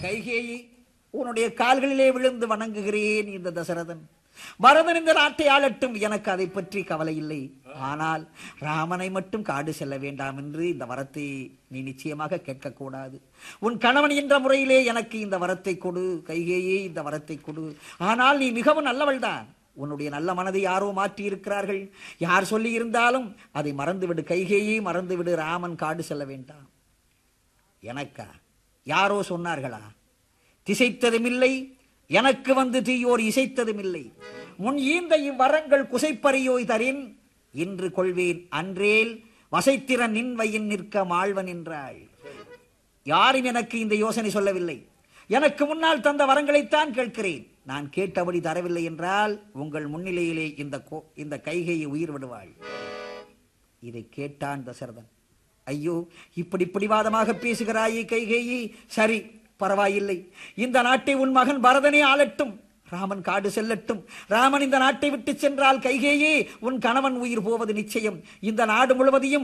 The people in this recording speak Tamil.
கைகேயி உன்னுடைய கால்களிலே விழுந்து வணங்குகிறேன் இந்த தசரதன் பரதன் இந்த நாட்டை ஆளட்டும் எனக்கு அதை பற்றி கவலை இல்லை ஆனால் ராமனை மட்டும் காடு செல்ல வேண்டாம் என்று இந்த வரத்தை நீ நிச்சயமாக கேட்கக்கூடாது உன் கணவன் என்ற முறையிலே எனக்கு இந்த வரத்தை கொடு கைகேயே இந்த வரத்தை கொடு ஆனால் நீ மிகவும் நல்லவள்தான் உன்னுடைய நல்ல மனதை யாரோ மாற்றி இருக்கிறார்கள் யார் சொல்லி இருந்தாலும் அதை மறந்துவிடு கைகேயே மறந்துவிடு ராமன் காடு செல்ல வேண்டாம் எனக்கா யாரோ சொன்னார்களா திசைத்ததுமில்லை எனக்கு வந்து தீயோர் இசைத்ததுமில்லை முன் ஈந்த இவ்வரங்கள் குசைப்பறியோய் தரின் இன்று கொள்வேன் அன்றேல் வசைத்திறன் நின்வையின் நிற்க மாழ்வன் என்றாள் யாரும் எனக்கு இந்த யோசனை சொல்லவில்லை எனக்கு முன்னால் தந்த வரங்களைத்தான் கேட்கிறேன் நான் கேட்டபடி தரவில்லை என்றால் உங்கள் முன்னிலையிலே இந்த கோ- இந்த கைகையை உயிர் விடுவாள் இதை கேட்டான் தசரதன் ஐயோ இப்படி பிடிவாதமாக பேசுகிறாயே கைகேயி சரி பரவாயில்லை இந்த நாட்டை உன் மகன் பரதனே ஆளட்டும் ராமன் காடு செல்லட்டும் ராமன் இந்த நாட்டை விட்டு சென்றால் கைகேயே உன் கணவன் உயிர் போவது நிச்சயம் இந்த நாடு முழுவதையும்